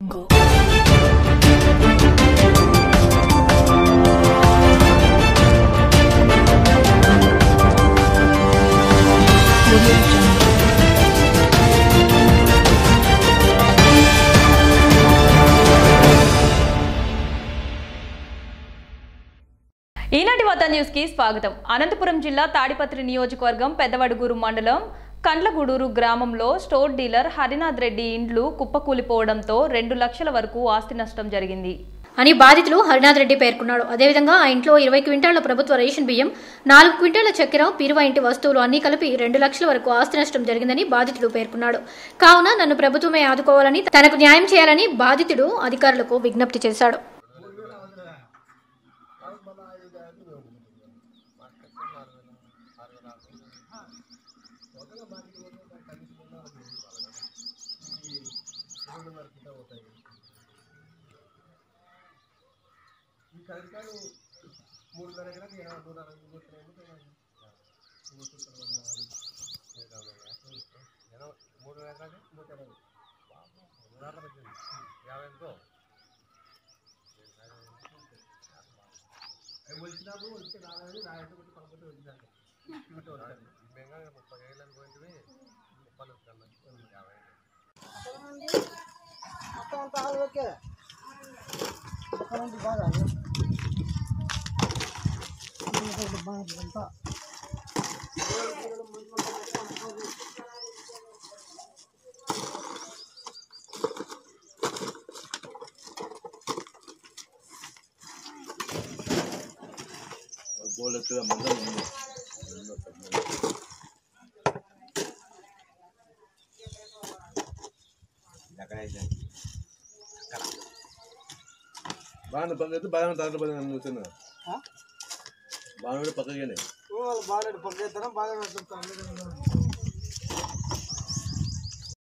ఈనాటి వార్తా న్యూస్ కి స్వాగతం అనంతపురం జిల్లా తాడిపత్రి నియోజకవర్గం పెద్దవడుగూరు మండలం కండ్లగూడూరు గ్రామంలో స్టోర్ డీలర్ హరినాథ్ రెడ్డి ఇండ్లు కుప్పకూలిపోవడంతో రెండు లక్షల వరకు ఆస్తి నష్టం జరిగింది అని బాధితులు హరినాథ్ రెడ్డి పేర్కొన్నాడు అదేవిధంగా ఆ ఇంట్లో ఇరవై క్వింటాళ్ల ప్రభుత్వ రేషన్ బియ్యం నాలుగు క్వింటాళ్ల చక్కెర పిరువ ఇంటి వస్తువులు అన్ని కలిపి రెండు లక్షల వరకు ఆస్తి నష్టం జరిగిందని బాధితుడు పేర్కొన్నాడు కావున నన్ను ప్రభుత్వమే ఆదుకోవాలని తనకు న్యాయం చేయాలని బాధితుడు అధికారులకు విజ్ఞప్తి చేశాడు బాగా పక్కకి బాగా తాగడం పక్కన కూర్చున్నా బాగా పక్కకి వాళ్ళు బాగా పక్క బాగా